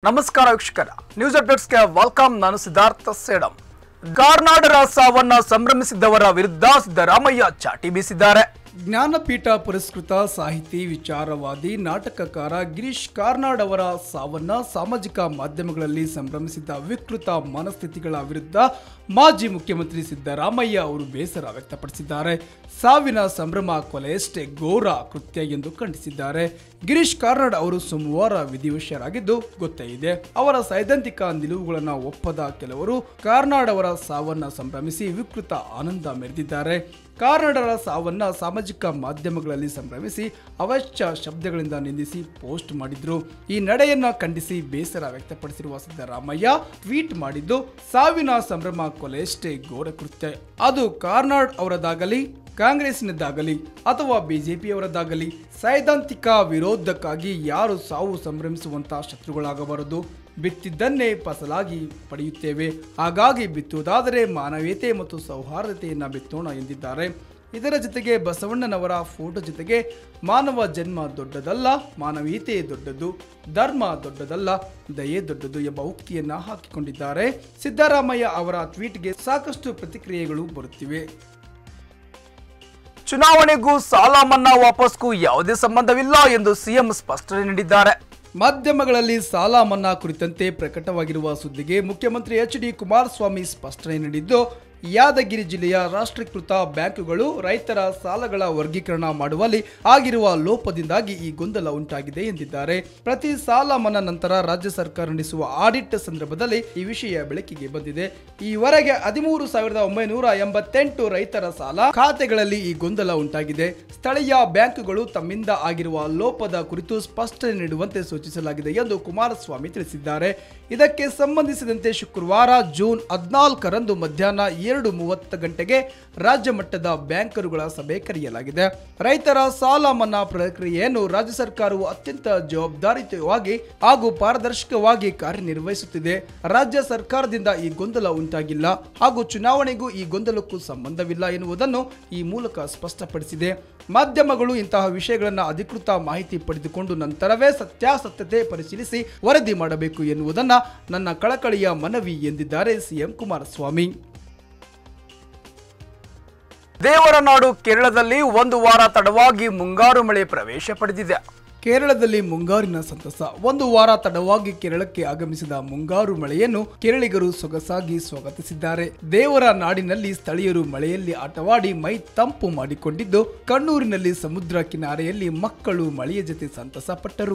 ನಮಸ್ಕಾರ ವೀಕ್ಷಕರ news ಅಪ್ಡೇಟ್ಸ್ಗೆ welcome ನಾನು ಸಿದ್ಧಾರ್ಥ ಸೇಡಂ ಕಾರ್ನಾಡರ ಸಾವನ್ನ ಸಂಭ್ರಮಿಸಿದ್ದವರ ವಿರುದ್ಧ ಸಿದ್ದರಾಮಯ್ಯ ಚಾಟಿ ಬೀಸಿದ್ದಾರೆ ಜ್ಞಾನಪೀಠ ಪುರಸ್ಕೃತ ಸಾಹಿತಿ ವಿಚಾರವಾದಿ ನಾಟಕಕಾರ ಗಿರೀಶ್ ಕಾರ್ನಾಡ್ ಅವರ ಸಾವನ್ನ ಸಾಮಾಜಿಕ ಮಾಧ್ಯಮಗಳಲ್ಲಿ ಸಂಭ್ರಮಿಸಿದ್ದ ವಿಕೃತ ಮನಸ್ಥಿತಿಗಳ ವಿರುದ್ಧ ಮಾಜಿ ಮುಖ್ಯಮಂತ್ರಿ ಸಿದ್ದರಾಮಯ್ಯ ಅವರು ಬೇಸರ ವ್ಯಕ್ತಪಡಿಸಿದ್ದಾರೆ ಸಾವಿನ ಸಂಭ್ರಮ ಕೊಲೆಯಷ್ಟೇ ಘೋರ ಕೃತ್ಯ ಎಂದು ಖಂಡಿಸಿದ್ದಾರೆ ಗಿರೀಶ್ ಕಾರ್ನಾಡ್ ಅವರು ಸೋಮವಾರ ವಿಧಿವಶರಾಗಿದ್ದು ಗೊತ್ತೇ ಇದೆ ಅವರ ಸೈದ್ಧಾಂತಿಕ ನಿಲುವುಗಳನ್ನು ಒಪ್ಪದ ಕೆಲವರು ಕಾರ್ನಾಡ್ ಅವರ ಸಾವನ್ನ ಸಂಭ್ರಮಿಸಿ ವಿಕೃತ ಆನಂದ ಮೆರೆದಿದ್ದಾರೆ ಕಾರ್ನಾಡರ ಸಾವನ್ನ ಸಾಮಾಜಿಕ ಮಾಧ್ಯಮಗಳಲ್ಲಿ ಸಂಭ್ರಮಿಸಿ ಅವಶ್ಯ ಶಬ್ದಗಳಿಂದ ನಿಂದಿಸಿ ಪೋಸ್ಟ್ ಮಾಡಿದ್ರು ಈ ನಡೆಯನ್ನ ಖಂಡಿಸಿ ಬೇಸರ ವ್ಯಕ್ತಪಡಿಸಿರುವ ಸಿದ್ದರಾಮಯ್ಯ ಟ್ವೀಟ್ ಮಾಡಿದ್ದು ಸಾವಿನ ಸಂಭ್ರಮ ಕೊಲೆಯಷ್ಟೇ ಘೋರ ಕೃತ್ಯ ಅದು ಕಾರ್ನಾಡ್ ಅವರದಾಗಲಿ ಕಾಂಗ್ರೆಸ್ನದ್ದಾಗಲಿ ಅಥವಾ ಬಿಜೆಪಿಯವರದ್ದಾಗಲಿ ಸೈದ್ಧಾಂತಿಕ ವಿರೋಧಕ್ಕಾಗಿ ಯಾರು ಸಾವು ಸಂಭ್ರಮಿಸುವಂತ ಶತ್ರುಗಳಾಗಬಾರದು ಬಿತ್ತಿದ್ದನ್ನೇ ಫಸಲಾಗಿ ಪಡೆಯುತ್ತೇವೆ ಹಾಗಾಗಿ ಬಿತ್ತುವುದಾದರೆ ಮಾನವೀಯತೆ ಮತ್ತು ಸೌಹಾರ್ದತೆಯನ್ನು ಬಿತ್ತೋಣ ಎಂದಿದ್ದಾರೆ ಇದರ ಜೊತೆಗೆ ಬಸವಣ್ಣನವರ ಫೋಟೋ ಜೊತೆಗೆ ಮಾನವ ಜನ್ಮ ದೊಡ್ಡದಲ್ಲ ಮಾನವೀಯತೆ ದೊಡ್ಡದು ಧರ್ಮ ದೊಡ್ಡದಲ್ಲ ದಯೆ ದೊಡ್ಡದು ಎಂಬ ಉಕ್ತಿಯನ್ನ ಹಾಕಿಕೊಂಡಿದ್ದಾರೆ ಸಿದ್ದರಾಮಯ್ಯ ಅವರ ಟ್ವೀಟ್ಗೆ ಸಾಕಷ್ಟು ಪ್ರತಿಕ್ರಿಯೆಗಳು ಬರುತ್ತಿವೆ ಚುನಾವಣೆಗೂ ಸಾಲ ಮನ್ನಾ ವಾಪಸ್ಗೂ ಯಾವುದೇ ಸಂಬಂಧವಿಲ್ಲ ಎಂದು ಸಿಎಂ ಸ್ಪಷ್ಟನೆ ನೀಡಿದ್ದಾರೆ ಮಾಧ್ಯಮಗಳಲ್ಲಿ ಸಾಲ ಮನ್ನಾ ಕುರಿತಂತೆ ಪ್ರಕಟವಾಗಿರುವ ಸುದ್ದಿಗೆ ಮುಖ್ಯಮಂತ್ರಿ ಎಚ್ ಡಿ ಕುಮಾರಸ್ವಾಮಿ ಸ್ಪಷ್ಟನೆ ನೀಡಿದ್ದು ಯಾದಗಿರಿ ಜಿಲ್ಲೆಯ ರಾಷ್ಟ್ರೀಕೃತ ಬ್ಯಾಂಕುಗಳು ರೈತರ ಸಾಲಗಳ ವರ್ಗೀಕರಣ ಮಾಡುವಲ್ಲಿ ಆಗಿರುವ ಲೋಪದಿಂದಾಗಿ ಈ ಗೊಂದಲ ಉಂಟಾಗಿದೆ ಎಂದಿದ್ದಾರೆ ಪ್ರತಿ ಸಾಲ ಮನ್ನಾ ನಂತರ ರಾಜ್ಯ ಸರ್ಕಾರ ನಡೆಸುವ ಆಡಿಟ್ ಸಂದರ್ಭದಲ್ಲಿ ಈ ವಿಷಯ ಬೆಳಕಿಗೆ ಬಂದಿದೆ ಈವರೆಗೆ ಹದಿಮೂರು ಸಾವಿರದ ಒಂಬೈನೂರ ಎಂಬತ್ತೆಂಟು ರೈತರ ಸಾಲ ಖಾತೆಗಳಲ್ಲಿ ಈ ಗೊಂದಲ ಉಂಟಾಗಿದೆ ಸ್ಥಳೀಯ ಬ್ಯಾಂಕುಗಳು ತಮ್ಮಿಂದ ಆಗಿರುವ ಲೋಪದ ಕುರಿತು ಸ್ಪಷ್ಟನೆ ನೀಡುವಂತೆ ಸೂಚಿಸಲಾಗಿದೆ ಎಂದು ಕುಮಾರಸ್ವಾಮಿ ತಿಳಿಸಿದ್ದಾರೆ ಇದಕ್ಕೆ ಸಂಬಂಧಿಸಿದಂತೆ ಶುಕ್ರವಾರ ಜೂನ್ ಹದಿನಾಲ್ಕರಂದು ಮಧ್ಯಾಹ್ನ ಎರಡು ಮೂವತ್ತು ಗಂಟೆಗೆ ರಾಜ್ಯ ಮಟ್ಟದ ಬ್ಯಾಂಕರುಗಳ ಸಭೆ ಕರೆಯಲಾಗಿದೆ ರೈತರ ಸಾಲ ಮನ್ನಾ ಪ್ರಕ್ರಿಯೆಯನ್ನು ರಾಜ್ಯ ಸರ್ಕಾರವು ಅತ್ಯಂತ ಜವಾಬ್ದಾರಿಯುತವಾಗಿ ಹಾಗೂ ಪಾರದರ್ಶಕವಾಗಿ ಕಾರ್ಯನಿರ್ವಹಿಸುತ್ತಿದೆ ರಾಜ್ಯ ಸರ್ಕಾರದಿಂದ ಈ ಗೊಂದಲ ಉಂಟಾಗಿಲ್ಲ ಹಾಗೂ ಚುನಾವಣೆಗೂ ಈ ಗೊಂದಲಕ್ಕೂ ಸಂಬಂಧವಿಲ್ಲ ಎನ್ನುವುದನ್ನು ಈ ಮೂಲಕ ಸ್ಪಷ್ಟಪಡಿಸಿದೆ ಮಾಧ್ಯಮಗಳು ಇಂತಹ ವಿಷಯಗಳನ್ನು ಅಧಿಕೃತ ಮಾಹಿತಿ ಪಡೆದುಕೊಂಡು ನಂತರವೇ ಸತ್ಯಾಸತ್ಯತೆ ಪರಿಶೀಲಿಸಿ ವರದಿ ಮಾಡಬೇಕು ಎನ್ನುವುದನ್ನು ನನ್ನ ಕಳಕಳಿಯ ಮನವಿ ಎಂದಿದ್ದಾರೆ ಸಿಎಂ ಕುಮಾರಸ್ವಾಮಿ ದೇವರ ನಾಡು ಕೇರಳದಲ್ಲಿ ಒಂದು ವಾರ ತಡವಾಗಿ ಮುಂಗಾರು ಮಳೆ ಪ್ರವೇಶ ಪಡೆದಿದೆ ಕೇರಳದಲ್ಲಿ ಮುಂಗಾರಿನ ಸಂತಸ ಒಂದು ವಾರ ತಡವಾಗಿ ಕೇರಳಕ್ಕೆ ಆಗಮಿಸಿದ ಮುಂಗಾರು ಮಳೆಯನ್ನು ಕೇರಳಿಗರು ಸೊಗಸಾಗಿ ಸ್ವಾಗತಿಸಿದ್ದಾರೆ ದೇವರ ನಾಡಿನಲ್ಲಿ ಸ್ಥಳೀಯರು ಮಳೆಯಲ್ಲಿ ಆಟವಾಡಿ ಮೈ ತಂಪು ಮಾಡಿಕೊಂಡಿದ್ದು ಕಣ್ಣೂರಿನಲ್ಲಿ ಸಮುದ್ರ ಕಿನಾರೆಯಲ್ಲಿ ಮಕ್ಕಳು ಮಳೆಯ ಜೊತೆ ಸಂತಸ ಪಟ್ಟರು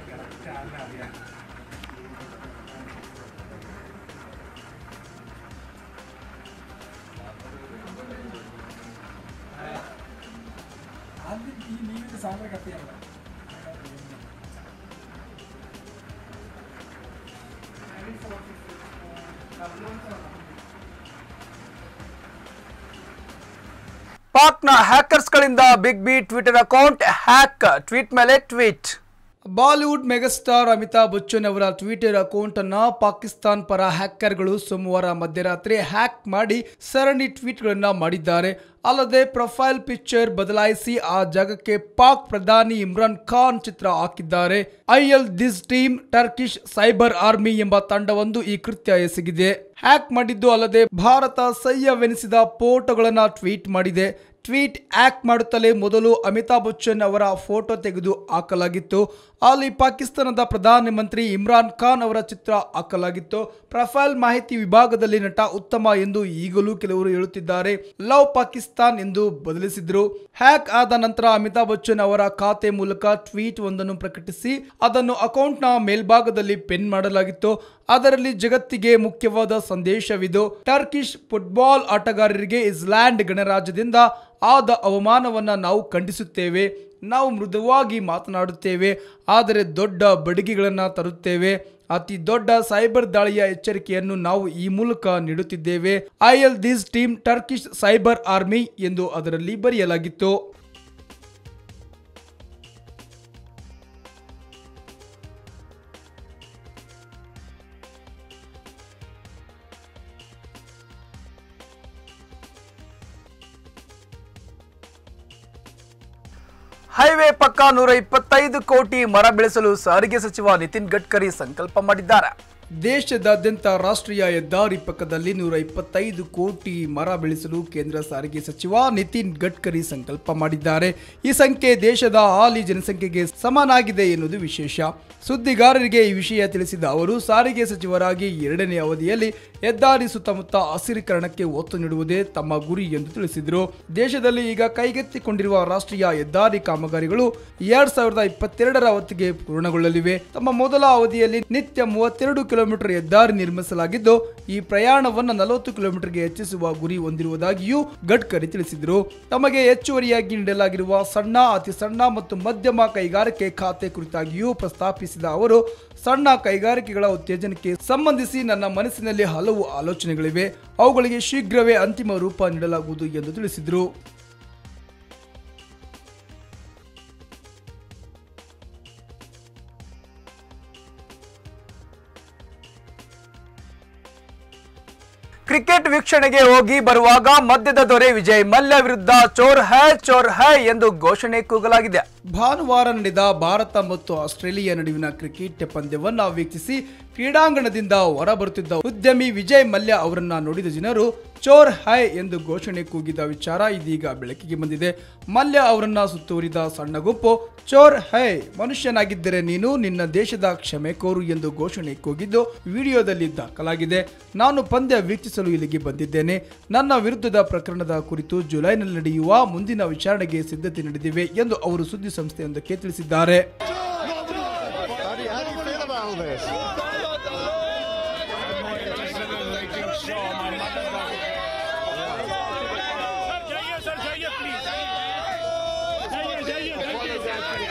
ಪಾಕ್ನ ಹ್ಯಾಕರ್ಸ್ಗಳಿಂದ big B Twitter account hack tweet ಮೇಲೆ tweet Bollywood megastar Amitabh Bachchan ಅವರ ಟ್ವಿಟರ್ ಅಕೌಂಟ್ ಅನ್ನ ಪಾಕಿಸ್ತಾನ್ ಪರ ಹ್ಯಾಕರ್ಗಳು ಸೋಮವಾರ ಮಧ್ಯರಾತ್ರಿ ಹ್ಯಾಕ್ ಮಾಡಿ ಸರಣಿ ಟ್ವೀಟ್ಗಳನ್ನ ಮಾಡಿದ್ದಾರೆ ಅಲ್ಲದೆ ಪ್ರೊಫೈಲ್ ಪಿಕ್ಚರ್ ಬದಲಾಯಿಸಿ ಆ ಜಾಗಕ್ಕೆ ಪಾಕ್ ಪ್ರಧಾನಿ ಇಮ್ರಾನ್ ಖಾನ್ ಚಿತ್ರ ಹಾಕಿದ್ದಾರೆ Ayyildiz team Turkish cyber army ಎಂಬ ತಂಡವೊಂದು ಈ ಕೃತ್ಯ ಎಸಗಿದೆ ಹ್ಯಾಕ್ ಮಾಡಿದ್ದು ಅಲ್ಲದೆ ಭಾರತ ಸಹ್ಯವೆನಿಸಿದ ಫೋಟೋಗಳನ್ನ ಟ್ವೀಟ್ ಮಾಡಿದೆ ಟ್ವೀಟ್ ಆಕ್ಟ್ ಮಾಡುತ್ತಲೇ ಮೊದಲು ಅಮಿತಾಬ್ ಬಚ್ಚನ್ ಅವರ ಫೋಟೋ ತೆಗೆದು ಹಾಕಲಾಗಿತ್ತು ಅಲ್ಲಿ ಪಾಕಿಸ್ತಾನದ ಪ್ರಧಾನಮಂತ್ರಿ ಇಮ್ರಾನ್ ಖಾನ್ ಅವರ ಚಿತ್ರ ಹಾಕಲಾಗಿತ್ತು ಪ್ರೊಫೈಲ್ ಮಾಹಿತಿ ವಿಭಾಗದಲ್ಲಿ ನಟ ಉತ್ತಮ ಎಂದು ಈಗಲೂ ಕೆಲವರು ಹೇಳುತ್ತಿದ್ದಾರೆ ಲವ್ ಪಾಕಿಸ್ತಾನ್ ಎಂದು ಬದಲಿಸಿದ್ರು ಹ್ಯಾಕ್ ಆದ ನಂತರ ಅಮಿತಾಬ್ ಬಚ್ಚನ್ ಅವರ ಖಾತೆ ಮೂಲಕ ಟ್ವೀಟ್ ಒಂದನ್ನು ಪ್ರಕಟಿಸಿ ಅದನ್ನು ಅಕೌಂಟ್ನ ಮೇಲ್ಭಾಗದಲ್ಲಿ ಪೆನ್ ಮಾಡಲಾಗಿತ್ತು ಅದರಲ್ಲಿ ಜಗತ್ತಿಗೆ ಮುಖ್ಯವಾದ ಸಂದೇಶವಿದು ಟರ್ಕಿಶ್ ಫುಟ್ಬಾಲ್ ಆಟಗಾರರಿಗೆ ಇಸ್ಲ್ಯಾಂಡ್ ಗಣರಾಜ್ಯದಿಂದ ಆದ ಅವಮಾನವನ್ನ ನಾವು ಖಂಡಿಸುತ್ತೇವೆ ನಾವು ಮೃದುವಾಗಿ ಮಾತನಾಡುತ್ತೇವೆ ಆದರೆ ದೊಡ್ಡ ಬಡಗಿಗಳನ್ನು ತರುತ್ತೇವೆ ಅತಿ ದೊಡ್ಡ ಸೈಬರ್ ದಾಳಿಯ ಎಚ್ಚರಿಕೆಯನ್ನು ನಾವು ಈ ಮೂಲಕ ನೀಡುತ್ತಿದ್ದೇವೆ Ayyildiz team Turkish cyber army ಎಂದು ಅದರಲ್ಲಿ ಬರೆಯಲಾಗಿತ್ತು ಹೈವೇ ಪಕ್ಕ ನೂರ ಇಪ್ಪತ್ತೈದು ಕೋಟಿ ಮರ ಬೆಳೆಸಲು ಸಾರಿಗೆ ಸಚಿವ ನಿತಿನ್ ಗಡ್ಕರಿ ಸಂಕಲ್ಪ ಮಾಡಿದ್ದಾರೆ ದೇಶದಾದ್ಯಂತ ರಾಷ್ಟ್ರೀಯ ಹೆದ್ದಾರಿ ಪಕ್ಕದಲ್ಲಿ ನೂರ ಇಪ್ಪತ್ತೈದು ಕೋಟಿ ಮರ ಬೆಳೆಸಲು ಕೇಂದ್ರ ಸಾರಿಗೆ ಸಚಿವ ನಿತಿನ್ ಗಡ್ಕರಿ ಸಂಕಲ್ಪ ಮಾಡಿದ್ದಾರೆ ಈ ಸಂಖ್ಯೆ ದೇಶದ ಹಾಲಿ ಜನಸಂಖ್ಯೆಗೆ ಸಮನಾಗಿದೆ ಎನ್ನುವುದು ವಿಶೇಷ ಸುದ್ದಿಗಾರರಿಗೆ ಈ ವಿಷಯ ತಿಳಿಸಿದ ಅವರು ಸಾರಿಗೆ ಸಚಿವರಾಗಿ ಎರಡನೇ ಅವಧಿಯಲ್ಲಿ ಹೆದ್ದಾರಿ ಸುತ್ತಮುತ್ತ ಹಸಿರೀಕರಣಕ್ಕೆ ಒತ್ತು ನೀಡುವುದೇ ತಮ್ಮ ಗುರಿ ಎಂದು ತಿಳಿಸಿದರು ದೇಶದಲ್ಲಿ ಈಗ ಕೈಗೆತ್ತಿಕೊಂಡಿರುವ ರಾಷ್ಟ್ರೀಯ ಹೆದ್ದಾರಿ ಕಾಮಗಾರಿಗಳು ಎರಡ್ ಸಾವಿರದ ಇಪ್ಪತ್ತೆರಡರ ಹೊತ್ತಿಗೆ ಪೂರ್ಣಗೊಳ್ಳಲಿವೆ ತಮ್ಮ ಮೊದಲ ಅವಧಿಯಲ್ಲಿ ನಿತ್ಯ ಮೂವತ್ತೆರಡು ಕಿಲೋಮೀಟರ್ ಹೆದ್ದಾರಿ ನಿರ್ಮಿಸಲಾಗಿದ್ದು ಈ ಪ್ರಯಾಣವನ್ನು ನಲವತ್ತು ಕಿಲೋಮೀಟರ್ಗೆ ಹೆಚ್ಚಿಸುವ ಗುರಿ ಹೊಂದಿರುವುದಾಗಿಯೂ ಗಡ್ಕರಿ ತಿಳಿಸಿದರು ತಮಗೆ ಹೆಚ್ಚುವರಿಯಾಗಿ ನೀಡಲಾಗಿರುವ ಸಣ್ಣ ಅತಿ ಸಣ್ಣ ಮತ್ತು ಮಧ್ಯಮ ಕೈಗಾರಿಕೆ ಖಾತೆ ಕುರಿತಾಗಿಯೂ ಪ್ರಸ್ತಾಪಿಸಿದ ಅವರು ಸಣ್ಣ ಕೈಗಾರಿಕೆಗಳ ಉತ್ತೇಜನಕ್ಕೆ ಸಂಬಂಧಿಸಿ ನನ್ನ ಮನಸ್ಸಿನಲ್ಲಿ ಹಲವು ಆಲೋಚನೆಗಳಿವೆ ಅವುಗಳಿಗೆ ಶೀಘ್ರವೇ ಅಂತಿಮ ರೂಪ ನೀಡಲಾಗುವುದು ಎಂದು ತಿಳಿಸಿದರು ಕ್ರಿಕೆಟ್ ವೀಕ್ಷಣೆಗೆ ಹೋಗಿ ಬರುವಾಗ ಮಧ್ಯದ ದೊರೆ ವಿಜಯ್ ಮಲ್ಯ ವಿರುದ್ಧ ಚೋರ್ ಹೈ ಚೋರ್ ಹೈ ಎಂದು ಘೋಷಣೆ ಕೂಗಲಾಗಿದೆ ಭಾನುವಾರ ನಡೆದ ಭಾರತ ಮತ್ತು ಆಸ್ಟ್ರೇಲಿಯಾ ನಡುವಿನ ಕ್ರಿಕೆಟ್ ಪಂದ್ಯವನ್ನು ವೀಕ್ಷಿಸಿ ಕ್ರೀಡಾಂಗಣದಿಂದ ಹೊರಬರುತ್ತಿದ್ದ ಉದ್ಯಮಿ ವಿಜಯ್ ಮಲ್ಯ ಅವರನ್ನ ನೋಡಿದ ಜನರು ಚೋರ್ ಹೈ ಎಂದು ಘೋಷಣೆ ಕೂಗಿದ ವಿಚಾರ ಇದೀಗ ಬೆಳಕಿಗೆ ಬಂದಿದೆ ಮಲ್ಯ ಅವರನ್ನ ಸುತ್ತುವರಿದ ಸಣ್ಣ ಗುಂಪು ಚೋರ್ ಹೈ ಮನುಷ್ಯನಾಗಿದ್ದರೆ ನೀನು ನಿನ್ನ ದೇಶದ ಕ್ಷಮೆ ಕೋರು ಎಂದು ಘೋಷಣೆ ಕೂಗಿದ್ದು ವಿಡಿಯೋದಲ್ಲಿ ದಾಖಲಾಗಿದೆ ನಾನು ಪಂದ್ಯ ವೀಕ್ಷಿಸಲು ಇಲ್ಲಿಗೆ ಬಂದಿದ್ದೇನೆ ನನ್ನ ವಿರುದ್ಧದ ಪ್ರಕರಣದ ಕುರಿತು ಜುಲೈನಲ್ಲಿ ನಡೆಯುವ ಮುಂದಿನ ವಿಚಾರಣೆಗೆ ಸಿದ್ಧತೆ ನಡೆದಿವೆ ಎಂದು ಅವರು ಸುದ್ದಿ ಸಂಸ್ಥೆಯೊಂದಕ್ಕೆ ತಿಳಿಸಿದ್ದಾರೆ How do you, how do you feel about all this? जाइए सर जाइए प्लीज जाइए जाइए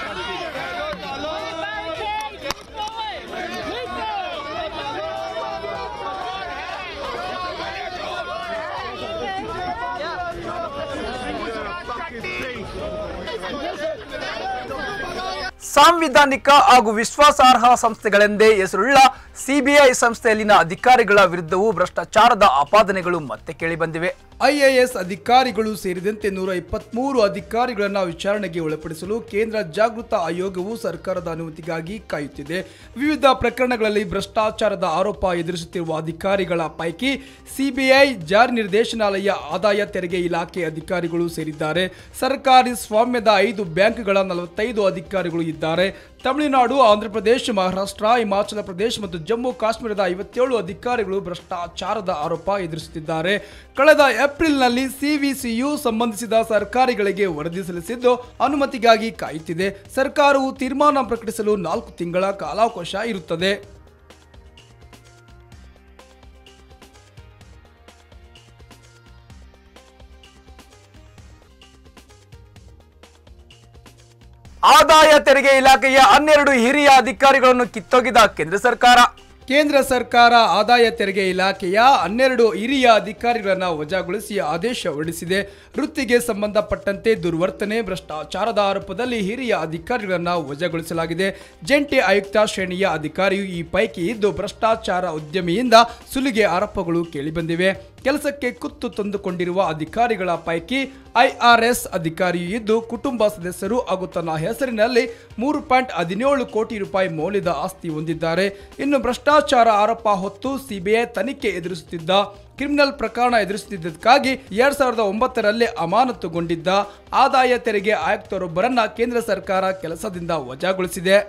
ಸಾಂವಿಧಾನಿಕ ಹಾಗೂ ವಿಶ್ವಾಸಾರ್ಹ ಸಂಸ್ಥೆಗಳೆಂದೇ ಹೆಸರುಳ್ಳ ಸಿಬಿಐ ಸಂಸ್ಥೆಯಲ್ಲಿನ ಅಧಿಕಾರಿಗಳ ವಿರುದ್ಧವೂ ಭ್ರಷ್ಟಾಚಾರದ ಆಪಾದನೆಗಳು ಮತ್ತೆ ಕೇಳಿಬಂದಿವೆ ಐಎಎಸ್ ಅಧಿಕಾರಿಗಳು ಸೇರಿದಂತೆ ನೂರ ಇಪ್ಪತ್ಮೂರು ಅಧಿಕಾರಿಗಳನ್ನು ವಿಚಾರಣೆಗೆ ಒಳಪಡಿಸಲು ಕೇಂದ್ರ ಜಾಗೃತ ಆಯೋಗವು ಸರ್ಕಾರದ ಅನುಮತಿಗಾಗಿ ಕಾಯುತ್ತಿದೆ ವಿವಿಧ ಪ್ರಕರಣಗಳಲ್ಲಿ ಭ್ರಷ್ಟಾಚಾರದ ಆರೋಪ ಎದುರಿಸುತ್ತಿರುವ ಅಧಿಕಾರಿಗಳ ಪೈಕಿ ಸಿಬಿಐ ಜಾರಿ ನಿರ್ದೇಶನಾಲಯ ಆದಾಯ ತೆರಿಗೆ ಇಲಾಖೆ ಅಧಿಕಾರಿಗಳು ಸೇರಿದ್ದಾರೆ ಸರ್ಕಾರಿ ಸ್ವಾಮ್ಯದ ಐದು ಬ್ಯಾಂಕ್ಗಳ ನಲವತ್ತೈದು ಅಧಿಕಾರಿಗಳು ಇದ್ದಾರೆ ತಮಿಳುನಾಡು ಆಂಧ್ರಪ್ರದೇಶ ಮಹಾರಾಷ್ಟ್ರ ಹಿಮಾಚಲ ಪ್ರದೇಶ ಮತ್ತು ಜಮ್ಮು ಕಾಶ್ಮೀರದ ಐವತ್ತೇಳು ಅಧಿಕಾರಿಗಳು ಭ್ರಷ್ಟಾಚಾರದ ಆರೋಪ ಎದುರಿಸುತ್ತಿದ್ದಾರೆ ಕಳೆದ ಏಪ್ರಿಲ್ನಲ್ಲಿ ಸಿವಿಸಿಯು ಸಂಬಂಧಿಸಿದ ಸರ್ಕಾರಿಗಳಿಗೆ ವರದಿ ಸಲ್ಲಿಸಿದ್ದು ಅನುಮತಿಗಾಗಿ ಕಾಯುತ್ತಿದೆ ಸರ್ಕಾರವು ತೀರ್ಮಾನ ಪ್ರಕಟಿಸಲು ನಾಲ್ಕು ತಿಂಗಳ ಕಾಲಾವಕಾಶ ಇರುತ್ತದೆ ಆದಾಯ ತೆರಿಗೆ ಇಲಾಖೆಯ ಹನ್ನೆರಡು ಹಿರಿಯ ಅಧಿಕಾರಿಗಳನ್ನು ಕಿತ್ತೊಗೆದ ಕೇಂದ್ರ ಸರ್ಕಾರ ಕೇಂದ್ರ ಸರ್ಕಾರ ಆದಾಯ ತೆರಿಗೆ ಇಲಾಖೆಯ ಹನ್ನೆರಡು ಹಿರಿಯ ಅಧಿಕಾರಿಗಳನ್ನು ವಜಾಗೊಳಿಸಿ ಆದೇಶ ಹೊರಡಿಸಿದೆ ವೃತ್ತಿಗೆ ಸಂಬಂಧಪಟ್ಟಂತೆ ದುರ್ವರ್ತನೆ ಭ್ರಷ್ಟಾಚಾರದ ಆರೋಪದಲ್ಲಿ ಹಿರಿಯ ಅಧಿಕಾರಿಗಳನ್ನು ವಜಾಗೊಳಿಸಲಾಗಿದೆ ಜಂಟಿ ಆಯುಕ್ತ ಶ್ರೇಣಿಯ ಅಧಿಕಾರಿಯು ಈ ಪೈಕಿ ಇದ್ದು ಭ್ರಷ್ಟಾಚಾರ ಉದ್ಯಮಿಯಿಂದ ಸುಲಿಗೆ ಆರೋಪಗಳು ಕೇಳಿಬಂದಿವೆ ಕೆಲಸಕ್ಕೆ ಕುತ್ತು ತಂದುಕೊಂಡಿರುವ ಅಧಿಕಾರಿಗಳ ಪೈಕಿ ಐಆರ್ಎಸ್ ಅಧಿಕಾರಿಯು ಇದ್ದು ಕುಟುಂಬ ಸದಸ್ಯರು ಹಾಗೂ ತನ್ನ ಹೆಸರಿನಲ್ಲಿ ಮೂರು ಪಾಯಿಂಟ್ ಹದಿನೇಳು ಕೋಟಿ ರೂಪಾಯಿ ಮೌಲ್ಯದ ಆಸ್ತಿ ಹೊಂದಿದ್ದಾರೆ ಇನ್ನು ಭ್ರಷ್ಟಾಚಾರ ಆರೋಪ ಹೊತ್ತು ಸಿಬಿಐ ತನಿಖೆ ಎದುರಿಸುತ್ತಿದ್ದ ಕ್ರಿಮಿನಲ್ ಪ್ರಕರಣ ಎದುರಿಸುತ್ತಿದ್ದಕ್ಕಾಗಿ ಎರಡ್ ಸಾವಿರದ ಒಂಬತ್ತರಲ್ಲಿ ಅಮಾನತುಗೊಂಡಿದ್ದ ಆದಾಯ ತೆರಿಗೆ ಆಯುಕ್ತರೊಬ್ಬರನ್ನ ಕೇಂದ್ರ ಸರ್ಕಾರ ಕೆಲಸದಿಂದ ವಜಾಗೊಳಿಸಿದೆ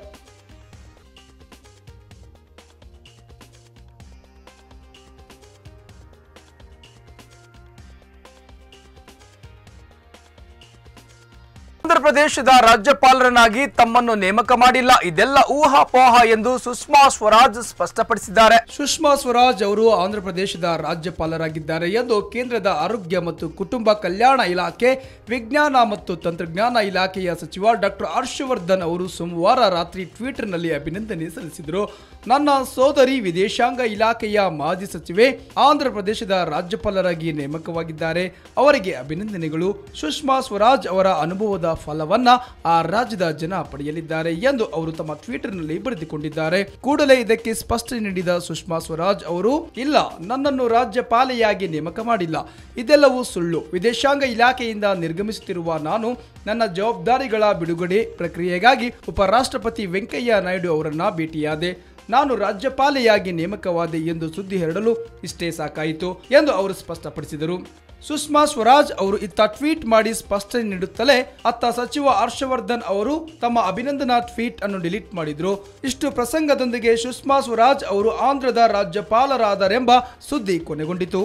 ಆಂಧ್ರ ಪ್ರದೇಶದ ರಾಜ್ಯಪಾಲರನ್ನಾಗಿ ತಮ್ಮನ್ನು ನೇಮಕ ಮಾಡಿಲ್ಲ ಇದೆಲ್ಲ ಊಹಾಪೋಹ ಎಂದು ಸುಷ್ಮಾ ಸ್ವರಾಜ್ ಸ್ಪಷ್ಟಪಡಿಸಿದ್ದಾರೆ ಸುಷ್ಮಾ ಸ್ವರಾಜ್ ಅವರು ಆಂಧ್ರ ಪ್ರದೇಶದ ರಾಜ್ಯಪಾಲರಾಗಿದ್ದಾರೆ ಎಂದು ಕೇಂದ್ರದ ಆರೋಗ್ಯ ಮತ್ತು ಕುಟುಂಬ ಕಲ್ಯಾಣ ಇಲಾಖೆ ವಿಜ್ಞಾನ ಮತ್ತು ತಂತ್ರಜ್ಞಾನ ಇಲಾಖೆಯ ಸಚಿವ ಡಾಕ್ಟರ್ ಹರ್ಷವರ್ಧನ್ ಅವರು ಸೋಮವಾರ ರಾತ್ರಿ ಟ್ವಿಟರ್ನಲ್ಲಿ ಅಭಿನಂದನೆ ಸಲ್ಲಿಸಿದರು ನನ್ನ ಸೋದರಿ ವಿದೇಶಾಂಗ ಇಲಾಖೆಯ ಮಾಜಿ ಸಚಿವೆ ಆಂಧ್ರ ಪ್ರದೇಶದ ರಾಜ್ಯಪಾಲರಾಗಿ ನೇಮಕವಾಗಿದ್ದಾರೆ ಅವರಿಗೆ ಅಭಿನಂದನೆಗಳು ಸುಷ್ಮಾ ಸ್ವರಾಜ್ ಅವರ ಅನುಭವದ ಫಲವನ್ನ ಆ ರಾಜ್ಯದ ಜನ ಪಡೆಯಲಿದ್ದಾರೆ ಎಂದು ಅವರು ತಮ್ಮ ಟ್ವಿಟರ್ನಲ್ಲಿ ಬರೆದುಕೊಂಡಿದ್ದಾರೆ ಕೂಡಲೇ ಇದಕ್ಕೆ ಸ್ಪಷ್ಟನೆ ನೀಡಿದ ಸುಷ್ಮಾ ಸ್ವರಾಜ್ ಅವರು ಇಲ್ಲ ನನ್ನನ್ನು ರಾಜ್ಯಪಾಲೆಯಾಗಿ ನೇಮಕ ಮಾಡಿಲ್ಲ ಇದೆಲ್ಲವೂ ಸುಳ್ಳು ವಿದೇಶಾಂಗ ಇಲಾಖೆಯಿಂದ ನಿರ್ಗಮಿಸುತ್ತಿರುವ ನಾನು ನನ್ನ ಜವಾಬ್ದಾರಿಗಳ ಬಿಡುಗಡೆ ಪ್ರಕ್ರಿಯೆಗಾಗಿ ಉಪರಾಷ್ಟ್ರಪತಿ ವೆಂಕಯ್ಯ ನಾಯ್ಡು ಅವರನ್ನ ಭೇಟಿಯಾದೆ ನಾನು ರಾಜ್ಯಪಾಲೆಯಾಗಿ ನೇಮಕವಾದೆ ಎಂದು ಸುದ್ದಿ ಹರಡಲು ಇಷ್ಟೇ ಸಾಕಾಯಿತು ಎಂದು ಅವರು ಸ್ಪಷ್ಟಪಡಿಸಿದರು ಸುಷ್ಮಾ ಸ್ವರಾಜ್ ಅವರು ಇತ್ತ ಟ್ವೀಟ್ ಮಾಡಿ ಸ್ಪಷ್ಟನೆ ನೀಡುತ್ತಲೇ ಅತ್ತ ಸಚಿವ ಹರ್ಷವರ್ಧನ್ ಅವರು ತಮ್ಮ ಅಭಿನಂದನಾ ಟ್ವೀಟ್ ಅನ್ನು ಡಿಲೀಟ್ ಮಾಡಿದ್ರು ಇಷ್ಟು ಪ್ರಸಂಗದೊಂದಿಗೆ ಸುಷ್ಮಾ ಸ್ವರಾಜ್ ಅವರು ಆಂಧ್ರದ ರಾಜ್ಯಪಾಲರಾದರೆಂಬ ಸುದ್ದಿ ಕೊನೆಗೊಂಡಿತು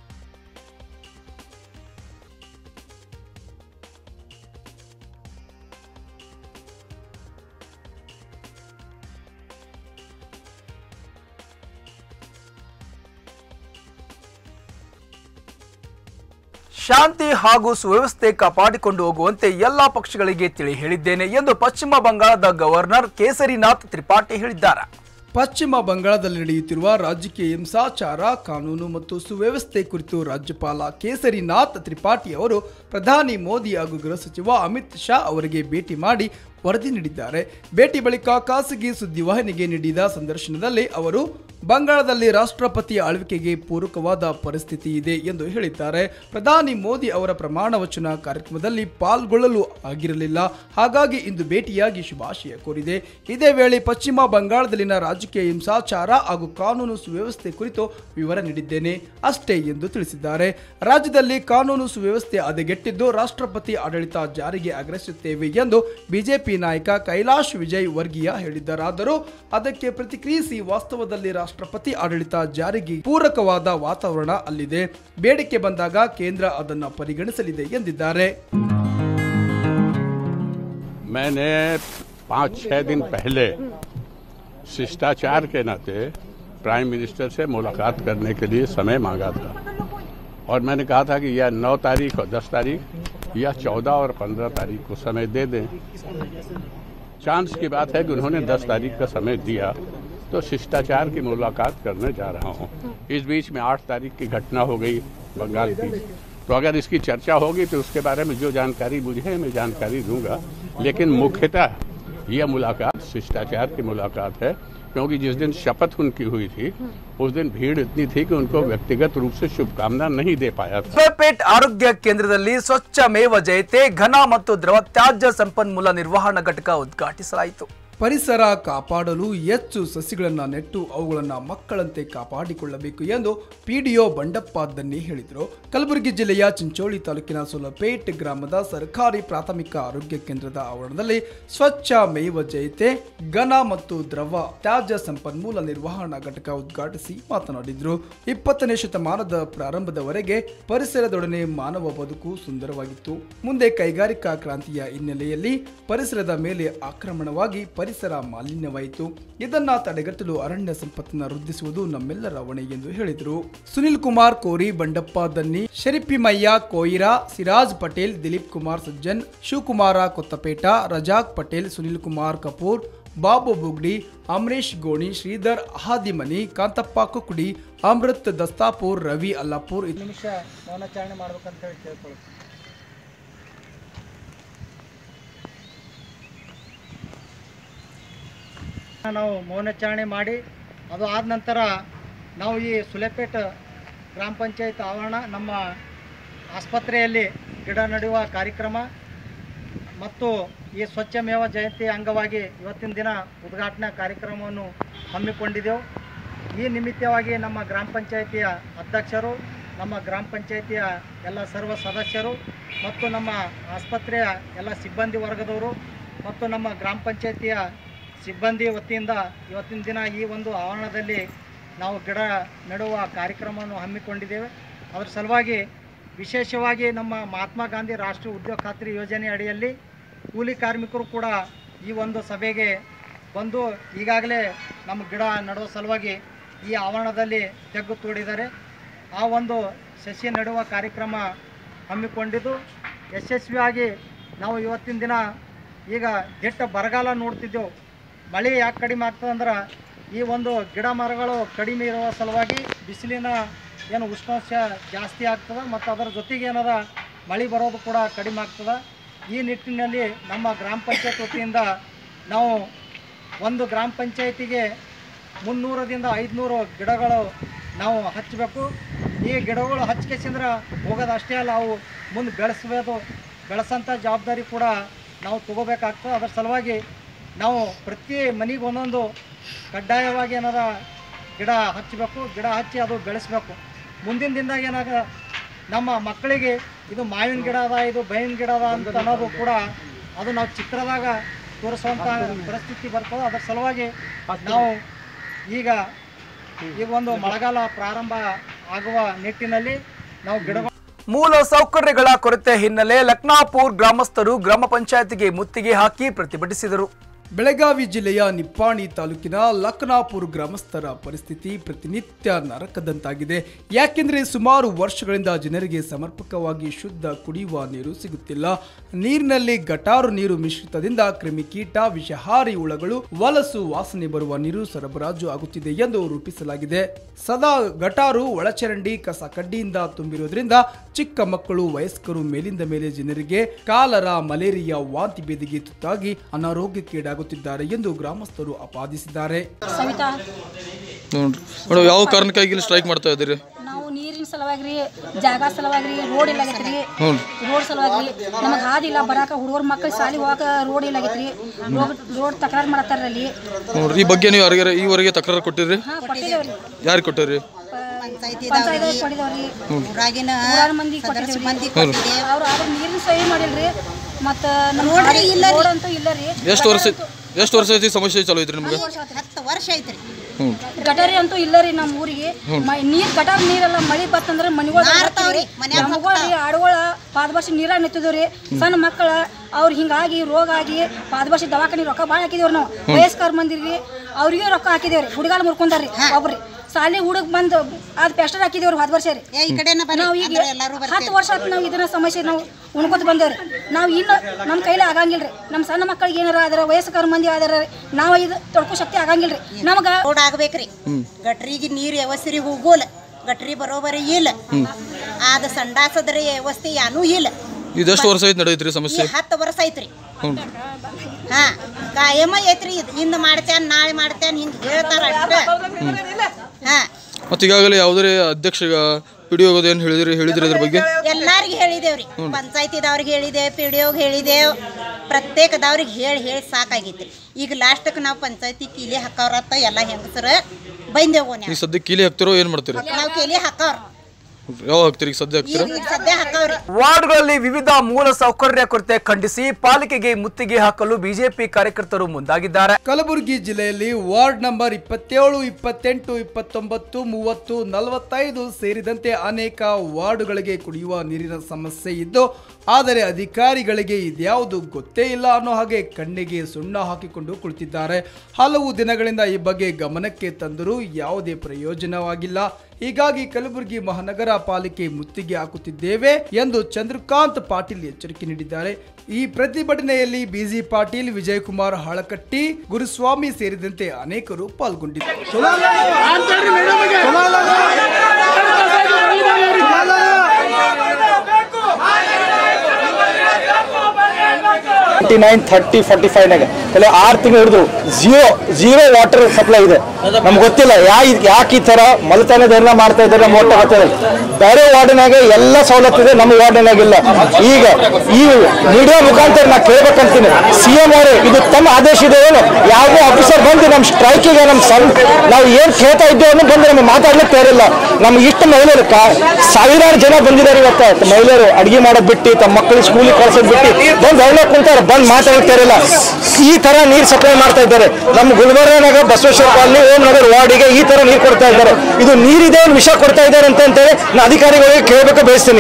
ಶಾಂತಿ ಹಾಗೂ ಸುವ್ಯವಸ್ಥೆ ಕಾಪಾಡಿಕೊಂಡು ಹೋಗುವಂತೆ ಎಲ್ಲಾ ಪಕ್ಷಗಳಿಗೆ ತಿಳಿ ಹೇಳಿದ್ದೇನೆ ಎಂದು ಪಶ್ಚಿಮ ಬಂಗಾಳದ ಗವರ್ನರ್ ಕೇಸರಿನಾಥ್ ತ್ರಿಪಾಠಿ ಹೇಳಿದ್ದಾರೆ ಪಶ್ಚಿಮ ಬಂಗಾಳದಲ್ಲಿ ನಡೆಯುತ್ತಿರುವ ರಾಜಕೀಯ ಹಿಂಸಾಚಾರ ಕಾನೂನು ಮತ್ತು ಸುವ್ಯವಸ್ಥೆ ಕುರಿತು ರಾಜ್ಯಪಾಲ ಕೇಸರಿನಾಥ್ ತ್ರಿಪಾಠಿ ಅವರು ಪ್ರಧಾನಿ ಮೋದಿ ಹಾಗೂ ಗೃಹ ಸಚಿವ ಅಮಿತ್ ಶಾ ಅವರಿಗೆ ಭೇಟಿ ಮಾಡಿ ವರದಿ ನೀಡಿದ್ದಾರೆ ಭೇಟಿ ಬಳಿಕ ಖಾಸಗಿ ಸುದ್ದಿವಾಹಿನಿಗೆ ನೀಡಿದ ಸಂದರ್ಶನದಲ್ಲಿ ಅವರು ಬಂಗಾಳದಲ್ಲಿ ರಾಷ್ಟ್ರಪತಿ ಆಳ್ವಿಕೆಗೆ ಪೂರಕವಾದ ಪರಿಸ್ಥಿತಿ ಇದೆ ಎಂದು ಹೇಳಿದ್ದಾರೆ ಪ್ರಧಾನಿ ಮೋದಿ ಅವರ ಪ್ರಮಾಣ ವಚನ ಕಾರ್ಯಕ್ರಮದಲ್ಲಿ ಪಾಲ್ಗೊಳ್ಳಲು ಆಗಿರಲಿಲ್ಲ ಹಾಗಾಗಿ ಇಂದು ಭೇಟಿಯಾಗಿ ಶುಭಾಶಯ ಕೋರಿದೆ ಇದೇ ವೇಳೆ ಪಶ್ಚಿಮ ಬಂಗಾಳದಲ್ಲಿನ ರಾಜಕೀಯ ಹಿಂಸಾಚಾರ ಹಾಗೂ ಕಾನೂನು ಸುವ್ಯವಸ್ಥೆ ಕುರಿತು ವಿವರ ನೀಡಿದ್ದೇನೆ ಅಷ್ಟೇ ಎಂದು ತಿಳಿಸಿದ್ದಾರೆ ರಾಜ್ಯದಲ್ಲಿ ಕಾನೂನು ಸುವ್ಯವಸ್ಥೆ ಹದಗೆಟ್ಟಿದ್ದು ರಾಷ್ಟ್ರಪತಿ ಆಡಳಿತ ಜಾರಿಗೆ ಆಗ್ರಹಿಸುತ್ತೇವೆ ಎಂದು ಬಿಜೆಪಿ ನಾಯಕ ಕೈಲಾಶ್ ವಿಜಯ್ ವರ್ಗೀಯ ಹೇಳಿದ್ದರಾದರೂ ಅದಕ್ಕೆ ಪ್ರತಿಕ್ರಿಯಿಸಿ ವಾಸ್ತವದಲ್ಲಿ ರಾಷ್ಟ್ರಪತಿ ಆಡಳಿತ ಜಾರಿಗೆ ಪೂರಕವಾದ ವಾತಾವರಣ ಅಲ್ಲಿದೆ ಬೇಡಿಕೆ ಬಂದಾಗ ಕೇಂದ್ರ ಅದನ್ನು ಪರಿಗಣಿಸಲಿದೆ ಎಂದಿದ್ದಾರೆ मैंने पाँच छः दिन पहले शिष्टाचार के नाते प्राइम मिनिस्टर से मुलाकात करने के लिए समय मांगा था और मैंने कहा था कि यह नौ तारीख और दस तारीख या चौदह और पंद्रह तारीख को समय दे दें चांस की बात है कि उन्होंने दस तारीख का समय दिया तो शिष्टाचार की मुलाकात करने जा रहा हूं इस बीच में आठ तारीख की घटना हो गई बंगाल की तो अगर इसकी चर्चा होगी तो उसके बारे में जो जानकारी मुझे है मैं जानकारी दूंगा लेकिन मुख्यतः यह मुलाकात शिष्टाचार की मुलाकात है क्योंकि जिस दिन शपथ उनकी हुई थी उस दिन भीड़ इतनी थी कि उनको व्यक्तिगत रूप से शुभकामना नहीं दे पाया था ಪೇಟ್ ಆರೋಗ್ಯ ಕೇಂದ್ರದಲ್ಲಿ ಸ್ವಚ್ಛ ಮೇವ ಜಯತೆ ಘನ ಮತ್ತು ದ್ರವ ತ್ಯಾಜ್ಯ ಸಂಪನ್ಮೂಲ ನಿರ್ವಹಣಾ ಘಟಕ ಉದ್ಘಾಟಿಸಲಾಯಿತು ಪರಿಸರ ಕಾಪಾಡಲು ಹೆಚ್ಚು ಸಸಿಗಳನ್ನು ನೆಟ್ಟು ಅವುಗಳನ್ನು ಮಕ್ಕಳಂತೆ ಕಾಪಾಡಿಕೊಳ್ಳಬೇಕು ಎಂದು ಪಿಡಿಒ ಬಂಡಪ್ಪ ದನ್ನಿ ಹೇಳಿದರು ಕಲಬುರಗಿ ಜಿಲ್ಲೆಯ ಚಿಂಚೋಳಿ ತಾಲೂಕಿನ ಸೊಲಪೇಟ್ ಗ್ರಾಮದ ಸರ್ಕಾರಿ ಪ್ರಾಥಮಿಕ ಆರೋಗ್ಯ ಕೇಂದ್ರದ ಆವರಣದಲ್ಲಿ ಸ್ವಚ್ಛ ಮೇವ ಜಯತೆ ಘನ ಮತ್ತು ದ್ರವ ತ್ಯಾಜ್ಯ ಸಂಪನ್ಮೂಲ ನಿರ್ವಹಣಾ ಘಟಕ ಉದ್ಘಾಟಿಸಿ ಮಾತನಾಡಿದರು ಇಪ್ಪತ್ತನೇ ಶತಮಾನದ ಪ್ರಾರಂಭದವರೆಗೆ ಪರಿಸರದೊಡನೆ ಮಾನವ ಬದುಕು ಸುಂದರವಾಗಿತ್ತು ಮುಂದೆ ಕೈಗಾರಿಕಾ ಕ್ರಾಂತಿಯ ಹಿನ್ನೆಲೆಯಲ್ಲಿ ಪರಿಸರದ ಮೇಲೆ ಆಕ್ರಮಣವಾಗಿ ಪರಿಸರ ಮಾಲಿನ್ಯವಾಯಿತು ಇದನ್ನ ತಡೆಗಟ್ಟಲು ಅರಣ್ಯ ಸಂಪತ್ತನ್ನು ವೃದ್ಧಿಸುವುದು ನಮ್ಮೆಲ್ಲರ ಹೊಣೆ ಎಂದು ಹೇಳಿದರು ಸುನಿಲ್ ಕುಮಾರ್ ಕೋರಿ ಬಂಡಪ್ಪ ದನ್ನಿ ಶರೀಫಿಮಯ್ಯ ಕೋಯಿರಾ ಸಿರಾಜ್ ಪಟೇಲ್ ದಿಲೀಪ್ ಕುಮಾರ್ ಸಜ್ಜನ್ ಶಿವಕುಮಾರ ಕೊತ್ತಪೇಟ ರಜಾಕ್ ಪಟೇಲ್ ಸುನಿಲ್ ಕುಮಾರ್ ಕಪೂರ್ ಬಾಬು ಬುಗ್ಡಿ ಅಮರೇಶ್ ಗೋಣಿ ಶ್ರೀಧರ್ ಹಾದಿಮನಿ ಕಾಂತಪ್ಪ ಕುಕ್ಕುಡಿ ಅಮೃತ್ ದಸ್ತಾಪುರ್ ರವಿ ಅಲ್ಲಾಪುರ್ ಇತ್- ನಿಮಿಷ ಮೌನಾಚರಣೆ ಮಾಡ್ಬೇಕಂತ ಹೇಳಿ ಕೇಳ್ಕೊಳ್ತೀನಿ ನಾವು ಮೌನಾಚರಣೆ ಮಾಡಿ ಅದು ಆದ ನಂತರ ನಾವು ಈ ಸುಲೆಪೇಟ್ ಗ್ರಾಮ ಪಂಚಾಯತ್ ಆವರಣ ನಮ್ಮ ಆಸ್ಪತ್ರೆಯಲ್ಲಿ ಗಿಡ ನೆಡುವ ಕಾರ್ಯಕ್ರಮ ಮತ್ತು ಈ ಸ್ವಚ್ಛ ಮೇವ ಜಯಂತಿ ಅಂಗವಾಗಿ ಇವತ್ತಿನ ದಿನ ಉದ್ಘಾಟನಾ ಕಾರ್ಯಕ್ರಮವನ್ನು ಹಮ್ಮಿಕೊಂಡಿದ್ದೆವು ಈ ನಿಮಿತ್ತವಾಗಿ ನಮ್ಮ ಗ್ರಾಮ ಪಂಚಾಯಿತಿಯ ಅಧ್ಯಕ್ಷರು ನಮ್ಮ ಗ್ರಾಮ ಪಂಚಾಯಿತಿಯ ಎಲ್ಲ ಸರ್ವ ಸದಸ್ಯರು ಮತ್ತು ನಮ್ಮ ಆಸ್ಪತ್ರೆಯ ಎಲ್ಲ ಸಿಬ್ಬಂದಿ ವರ್ಗದವರು ಮತ್ತು ನಮ್ಮ ಗ್ರಾಮ ಪಂಚಾಯಿತಿಯ ಸಿಬ್ಬಂದಿ ವತಿಯಿಂದ ಇವತ್ತಿನ ದಿನ ಈ ಒಂದು ಆವರಣದಲ್ಲಿ ನಾವು ಗಿಡ ನೆಡುವ ಕಾರ್ಯಕ್ರಮವನ್ನು ಹಮ್ಮಿಕೊಂಡಿದ್ದೇವೆ ಅದರ ಸಲುವಾಗಿ ವಿಶೇಷವಾಗಿ ನಮ್ಮ ಮಹಾತ್ಮ ಗಾಂಧಿ ರಾಷ್ಟ್ರೀಯ ಉದ್ಯೋಗ ಖಾತ್ರಿ ಯೋಜನೆ ಅಡಿಯಲ್ಲಿ ಕೂಲಿ ಕಾರ್ಮಿಕರು ಕೂಡ ಈ ಒಂದು ಸಭೆಗೆ ಬಂದು ಈಗಾಗಲೇ ನಮ್ಮ ಗಿಡ ನೆಡುವ ಸಲುವಾಗಿ ಈ ಆವರಣದಲ್ಲಿ ತೆಗ್ಗು ತೋಡಿದ್ದಾರೆ ಆ ಒಂದು ಸಸಿ ನೆಡುವ ಕಾರ್ಯಕ್ರಮ ಹಮ್ಮಿಕೊಂಡಿದ್ದು ಯಶಸ್ವಿಯಾಗಿ ನಾವು ಇವತ್ತಿನ ದಿನ ಈಗ ದಿಟ್ಟ ಬರಗಾಲ ನೋಡ್ತಿದ್ದೆವು ಮಳೆ ಯಾಕೆ ಕಡಿಮೆ ಆಗ್ತದಂದ್ರೆ ಈ ಒಂದು ಗಿಡ ಮರಗಳು ಕಡಿಮೆ ಇರುವ ಸಲುವಾಗಿ ಬಿಸಿಲಿನ ಏನು ಉಷ್ಣಾಂಶ ಜಾಸ್ತಿ ಆಗ್ತದೆ ಮತ್ತು ಅದರ ಜೊತೆಗೆ ಏನದ ಮಳೆ ಬರೋದು ಕೂಡ ಕಡಿಮೆ ಆಗ್ತದೆ ಈ ನಿಟ್ಟಿನಲ್ಲಿ ನಮ್ಮ ಗ್ರಾಮ ಪಂಚಾಯತ್ ವತಿಯಿಂದ ನಾವು ಒಂದು ಗ್ರಾಮ ಪಂಚಾಯತಿಗೆ ಮುನ್ನೂರದಿಂದ ಐದುನೂರು ಗಿಡಗಳು ನಾವು ಹಚ್ಚಬೇಕು ಈ ಗಿಡಗಳು ಹಚ್ಕೆಸಿಂದ್ರೆ ಹೋಗೋದು ಅಷ್ಟೇ ಅಲ್ಲ ಅವು ಮುಂದೆ ಬೆಳೆಸಬೇಕು ಬೆಳೆಸೋಂಥ ಜವಾಬ್ದಾರಿ ಕೂಡ ನಾವು ತಗೋಬೇಕಾಗ್ತದೆ ಅದರ ಸಲುವಾಗಿ ನಾವು ಪ್ರತಿ ಮನೆಗೆ ಒಂದೊಂದು ಕಡ್ಡಾಯವಾಗಿ ಏನಾರ ಗಿಡ ಹಚ್ಚಬೇಕು ಗಿಡ ಹಚ್ಚಿ ಅದು ಬೆಳೆಸಬೇಕು ಮುಂದಿನ ದಿನದಾಗ ಏನಾಗ ನಮ್ಮ ಮಕ್ಕಳಿಗೆ ಇದು ಮಾವಿನ ಗಿಡ ಅದ ಇದು ಬೇವಿನ ಗಿಡ ಅದ ಅಂತ ಅನ್ನೋದು ಕೂಡ ಅದು ನಾವು ಚಿತ್ರದಾಗ ತೋರಿಸುವಂಥ ಪರಿಸ್ಥಿತಿ ಬರ್ತದೆ ಅದರ ಸಲುವಾಗಿ ನಾವು ಈಗ ಈಗ ಒಂದು ಮಳೆಗಾಲ ಪ್ರಾರಂಭ ಆಗುವ ನಿಟ್ಟಿನಲ್ಲಿ ನಾವು ಗಿಡಗಳು ಮೂಲ ಸೌಕರ್ಯಗಳ ಕೊರತೆ ಹಿನ್ನೆಲೆ ಲಕ್ನಾಪುರ್ ಗ್ರಾಮಸ್ಥರು ಗ್ರಾಮ ಪಂಚಾಯತಿಗೆ ಮುತ್ತಿಗೆ ಹಾಕಿ ಪ್ರತಿಭಟಿಸಿದರು ಬೆಳಗಾವಿ ಜಿಲ್ಲೆಯ ನಿಪ್ಪಾಣಿ ತಾಲೂಕಿನ ಲಕ್ನಾಪುರ ಗ್ರಾಮಸ್ಥರ ಪರಿಸ್ಥಿತಿ ಪ್ರತಿನಿತ್ಯ ನರಕದಂತಾಗಿದೆ ಯಾಕೆಂದ್ರೆ ಸುಮಾರು ವರ್ಷಗಳಿಂದ ಜನರಿಗೆ ಸಮರ್ಪಕವಾಗಿ ಶುದ್ಧ ಕುಡಿಯುವ ನೀರು ಸಿಗುತ್ತಿಲ್ಲ ನೀರಿನಲ್ಲಿ ಗಟಾರು ನೀರು ಮಿಶ್ರಿತದಿಂದ ಕ್ರಿಮಿಕೀಟ ವಿಷಹಾರಿ ಹುಳಗಳು ವಲಸು ವಾಸನೆ ಬರುವ ನೀರು ಸರಬರಾಜು ಆಗುತ್ತಿದೆ ಎಂದು ರೂಪಿಸಲಾಗಿದೆ ಸದಾ ಗಟಾರು ಒಳಚರಂಡಿ ಕಸ ಕಡ್ಡಿಯಿಂದ ತುಂಬಿರುವುದರಿಂದ ಚಿಕ್ಕ ಮಕ್ಕಳು ವಯಸ್ಕರು ಮೇಲಿಂದ ಮೇಲೆ ಜನರಿಗೆ ಕಾಲರ ಮಲೇರಿಯಾ ವಾಂತಿ ಬೇದಿಗೆ ತುತ್ತಾಗಿ ಅನಾರೋಗ್ಯಕ್ಕೀಡಾಗುತ್ತಿದ್ದಾರೆ ಎಂದು ಗ್ರಾಮಸ್ಥರು ಆಪಾದಿಸಿದ್ದಾರೆ ಸವಿತಾ ನೋಡ್ರಿ ಮೇಡಮ್ ಯಾವ ಕಾರಣಕ್ಕಾಗಿ ಇಲ್ಲಿ ಸ್ಟ್ರೈಕ್ ಮಾಡ್ತಾ ಇದ್ದೀರಿ ನಾವು ನೀರಿನ ಸಲುವಾಗಿ ರೀ ಜಾಗ ಸಲುವಾಗಿ ರೀ ರೋಡ್ ಇಲ್ಲ ಆಗೈತೆ ರೀ ಹ್ಞೂ ರೋಡ್ ಸಲುವಾಗಿ ನಮಗೆ ಹಾದಿ ಇಲ್ಲ ಬರಾಕ ಹುಡುಗರ ಮಕ್ಕಳು ಶಾಲೆ ಹೋಗಾಕ ರೋಡ್ ಇಲ್ಲ ಆಗೈತೆ ರೀ ರೋಡ್ ರೋಡ್ ತಕರಾರು ಮಾಡತ್ತಾರ ಅಲ್ಲಿ ನೋಡ್ರಿ ಈ ಬಗ್ಗೆ ನೀವು ಯಾರಿಗಾರ ಈವರೆಗೆ ತಕರಾರು ಕೊಟ್ಟಿರಿ ಹಾಂ ಕೊಟ್ಟಿದ್ದೇವ್ರಿ ಯಾರು ಕೊಟ್ಟಿರಿ ಪಂಚಾಯತ್ ಕೊಟ್ಟಿದ್ದೇವ್ರಿ ಊರಾಗಿನ ನೂರಾರು ಮಂದಿ ಸದಸ್ಯ ಮಂದಿ ಕೊಟ್ಟಿದ್ದೇವ್ರಿ ಕೊಟ್ಟಿದ್ದೇವೆ ಅವ್ರು ಆದ್ರೆ ನೀರಿನ ಸಹಿ ಮಾಡಿಲ್ರಿ ಮತ್ತು ನಮ್ಮ ನೋಡ್ರಿ ಇಲ್ಲ ರೀ. ರೋಡ್ ಅಂತೂ ಇಲ್ಲ ರೀ ಎಷ್ಟು ವರ್ಷ ಎಷ್ಟು ವರ್ಷ ಐತಿ ಸಮಸ್ಯೆ ಚಾಲು ಐತ್ರಿ ನಿಮ್ಗೆ ಹತ್ತು ವರ್ಷ ಐತ್ರಿ ಹ್ಞೂ ಗಟಾರಿ ಅಂತೂ ಇಲ್ಲ ರೀ ನಮ್ಮ ಊರಿಗೆ ಮ- ನೀರ್ ಗಟಾರ್ ನೀರೆಲ್ಲ ಮಳಿ ಬತ್ತಂದ್ರೆ ಮನಿಗಳು ನಾರ್ತಾವ್ರಿ, ಮನ್ಯಾಗ ನಮಗೋರಿ ಆಡುಗಳ ಪಾದಭಾಷೆ ನೀರಾಗ ನಿಂತಿದ್ದೇವ್ರಿ ಸಣ್ಣ ಮಕ್ಕಳ ಅವ್ರು ಹಿಂಗಾಗಿ ರೋಗ ಆಗಿ ಪಾದಭಾಷೆ ದವಾಖಾನೆ ರೊಕ್ಕ ಭಾಳ ಹಾಕಿದೇವ್ರಿ ನಾವು ವಯಸ್ಕರ ಮಂದಿರಿಗೆ ಅವ್ರಿಗೆ ರೊಕ್ಕ ಹಾಕಿದೇವ್ರಿ ಹುಡುಗಾಲ ಮುರ್ಕೊಂಡಾರ್ರಿ ಒಬ್ರಿ ಸಾಲಿ ಹುಡುಗ ಬಂದು ಅದ್ ಪೆಸ್ಟರ್ ಹಾಕಿದೇವ್ರಿ ಹೋದ ವರ್ಷ ರೀ ಏ ಈ ಕಡೆನ ಬರ್ರಿ ನಾವು ಈಗ ಅಂದ್ರೆ ಎಲ್ಲಾರು ಹತ್ತು ಬರ್ತೀವಿ ವರ್ಷ ಆತು ನಾವು ಇದನ್ನ ಸಮಸ್ಯೆ ನಾವು ಉಣ್ಕೊತ ಬಂದೇವ್ರಿ ನಾವು ಇನ್ನು ನಮ್ಮ ಕೈಲಿ ಆಗಂಗಿಲ್ರಿ ನಮ್ಮ ಸಣ್ಣ ಮಕ್ಕಳಿಗೆ ಏನಾರ ಆದ್ರೆ ವಯಸ್ಕರ ಮಂದಿ ಆದ್ರೆ ನಾವು ಇದು ತೊಡ್ಕೋ ಶಕ್ತಿ ಆಗಂಗಿಲ್ರಿ ನಮಗೆ ರೋಡ್ ಆಗ್ಬೇಕ್ರಿ ಗಟ್ರಿಗೆ ನೀರು ವ್ಯವಸ್ಥೆ ಹೋಗೋಲ್ಲ ಗಟ್ರಿ ಬರೋಬರಿ ಇಲ್ಲ ಆದ ಸಂಡಾಸದ್ರ ವ್ಯವಸ್ಥೆ ಏನೂ ಇಲ್ಲ ಇದು ಎಷ್ಟು ವರ್ಷ ಐತಿ ನಡೆಯೈತ್ರಿ ಈ ಸಮಸ್ಯೆ ಹತ್ತು ವರ್ಷ ಐತ್ರಿ ಹ್ಞೂ ಹಾ ಕಾಯಮ ಐತ್ರಿ ಇದು ಇಂದ ಮಾಡ್ತೇನ್ ನಾಳೆ ಮಾಡ್ತೇನ್ ಹಿಂಗ್ ಹೇಳ್ತಾರ ಅಷ್ಟ ಹಾ ಮತ್ತು ಈಗಾಗಲೇ ಯಾವುದೇ ಅಧ್ಯಕ್ಷ ಪಿ ಡಿ ಏನು ಹೇಳಿದ್ರಿ ಹೇಳಿದ್ರಿ ಅದ್ರ ಬಗ್ಗೆ ಎಲ್ಲಾರ್ಗಿ ಹೇಳಿದೇವ್ರಿ ಪಂಚಾಯತಿದವ್ರಿಗೆ ಹೇಳಿದೇವ್ ಪಿ ಡಿ ಒಗೆ ಹೇಳಿದೇವ್ ಪ್ರತ್ಯೇಕದವ್ರಿಗೆ ಹೇಳಿ ಹೇಳಿ ಸಾಕಾಗೈತ್ರಿ ಈಗ ಲಾಸ್ಟಕ್ಕೆ ನಾವು ಪಂಚಾಯತಿ ಕೀಲಿ ಹಾಕವ್ರತ್ತ ಎಲ್ಲ ಹೆಂಗಸರ ಬೈಂದೇವು ಈಗ ಸದ್ಯ ಕೀಲಿ ಹಾಕ್ತಿರೋ ಏನು ಮಾಡ್ತೀರಿ ನಾವು ಕೀಲಿ ಹಾಕವ್ರ ಯಾವ ಹಾಕ್ತೀರಿ ಈಗ ಸದ್ಯ ಹಾಕ್ತೀರಾ ಈಗ ಈಗ ಸದ್ಯ ಹಾಕವ್ರಿ ವಾರ್ಡ್ಗಳಲ್ಲಿ ವಿವಿಧ ಮೂಲ ಸೌಕರ್ಯ ಕೊರತೆ ಖಂಡಿಸಿ ಪಾಲಿಕೆಗೆ ಮುತ್ತಿಗೆ ಹಾಕಲು ಬಿಜೆಪಿ ಕಾರ್ಯಕರ್ತರು ಮುಂದಾಗಿದ್ದಾರೆ ಕಲಬುರಗಿ ಜಿಲ್ಲೆಯಲ್ಲಿ ವಾರ್ಡ್ ನಂಬರ್ ಇಪ್ಪತ್ತೇಳು ಇಪ್ಪತ್ತೆಂಟು ಇಪ್ಪತ್ತೊಂಬತ್ತು ಮೂವತ್ತು ನಲವತ್ತೈದು ಸೇರಿದಂತೆ ಅನೇಕ ವಾರ್ಡುಗಳಿಗೆ ಕುಡಿಯುವ ನೀರಿನ ಸಮಸ್ಯೆ ಇದ್ದು ಆದರೆ ಅಧಿಕಾರಿಗಳಿಗೆ ಇದ್ಯಾವುದು ಗೊತ್ತೇ ಇಲ್ಲ ಅನ್ನೋ ಹಾಗೆ ಕಣ್ಣಿಗೆ ಸುಣ್ಣ ಹಾಕಿಕೊಂಡು ಕುಳಿತಿದ್ದಾರೆ ಹಲವು ದಿನಗಳಿಂದ ಈ ಬಗ್ಗೆ ಗಮನಕ್ಕೆ ತಂದರೂ ಯಾವುದೇ ಪ್ರಯೋಜನವಾಗಿಲ್ಲ ಹೀಗಾಗಿ ಕಲಬುರಗಿ ಮಹಾನಗರ ಪಾಲಿಕೆ ಮುತ್ತಿಗೆ ಹಾಕುತ್ತಿದ್ದೇವೆ ಎಂದು ಚಂದ್ರಕಾಂತ್ ಪಾಟೀಲ್ ಎಚ್ಚರಿಕೆ ನೀಡಿದ್ದಾರೆ ಈ ಪ್ರತಿಭಟನೆಯಲ್ಲಿ ಬಿಜಿ ಪಾಟೀಲ್ ವಿಜಯಕುಮಾರ್ ಹಳಕಟ್ಟಿ ಗುರುಸ್ವಾಮಿ ಸೇರಿದಂತೆ ಅನೇಕರು ಪಾಲ್ಗೊಂಡಿದ್ದರು ಟ್ವೆಂಟಿ ನೈನ್ ಥರ್ಟಿ ಫಾರ್ಟಿ ಫೈವ್ನಾಗ ಅಲ್ಲಿ ಆರು ತಿಂಗಳು ಹಿಡಿದು ಝೀರೋ ಝೀರೋ ವಾಟರ್ ಸಪ್ಲೈ ಇದೆ ನಮ್ಗೆ ಗೊತ್ತಿಲ್ಲ ಯಾ ಯಾಕೆ ಈ ಥರ ಮಲ್ತಾನದೆಲ್ಲ ಮಾಡ್ತಾ ಇದ್ದಾರೆ ನಮ್ಮ ಒಟ್ಟು ಗೊತ್ತಿಲ್ಲ ಬೇರೆ ವಾರ್ಡಿನಾಗ ಎಲ್ಲ ಸವಲತ್ತು ಇದೆ ನಮ್ಮ ವಾರ್ಡಿನಾಗ ಇಲ್ಲ ಈಗ ಈ ವಿಡಿಯೋ ಮುಖಾಂತರ ನಾ ಕೇಳ್ಬೇಕಂತೀನಿ ಸಿ ಎಂ ಅವರು ಇದು ತಮ್ಮ ಆದೇಶ ಇದೆ ಏನು ಯಾವುದೇ ಆಫೀಸರ್ ಬಂದು ನಮ್ಮ ಸ್ಟ್ರೈಕಿಗೆ ನಮ್ಮ ಸಂ ನಾವು ಏನು ಕೇಳ್ತಾ ಇದ್ದೇವೆ ಅನ್ನೋ ಬಂದು ನಮಗೆ ಮಾತಾಡ್ಲಿಕ್ಕೆ ತಯಾರಿಲ್ಲ ನಮ್ಗೆ ಇಷ್ಟು ಮಹಿಳೆಯರು ಕಾ ಸಾವಿರಾರು ಜನ ಬಂದಿದ್ದಾರೆ ಇವತ್ತು ಮಹಿಳೆಯರು ಅಡಿಗೆ ಮಾಡೋದು ಬಿಟ್ಟು ತಮ್ಮ ಮಕ್ಕಳಿಗೆ ಸ್ಕೂಲಿಗೆ ಕಳ್ಸೋದು ಬಿಟ್ಟು ಬಂದು ಹೇಳಕ್ ಕುಂತಾರೆ ಬಂದು ಮಾತಾಡ್ತಾ ಇರಲ್ಲ ಈ ತರ ನೀರು ಸಪ್ಲೈ ಮಾಡ್ತಾ ಇದ್ದಾರೆ ನಮ್ಮ ಗುಲ್ಬರ್ಗನಾಗ ಬಸವೇಶ್ವರ ಕಾಲನಿ ಓಂ ನಗರ್ ವಾರ್ಡಿಗೆ ಈ ತರ ನೀರು ಕೊಡ್ತಾ ಇದ್ದಾರೆ ಇದು ನೀರಿದೆ ಒಂದು ವಿಷ ಕೊಡ್ತಾ ಇದ್ದಾರೆ ಅಂತ ಅಂತೇಳಿ ನಾನು ಅಧಿಕಾರಿಗಳಿಗೆ ಕೇಳಬೇಕು ಬಯಸ್ತೀನಿ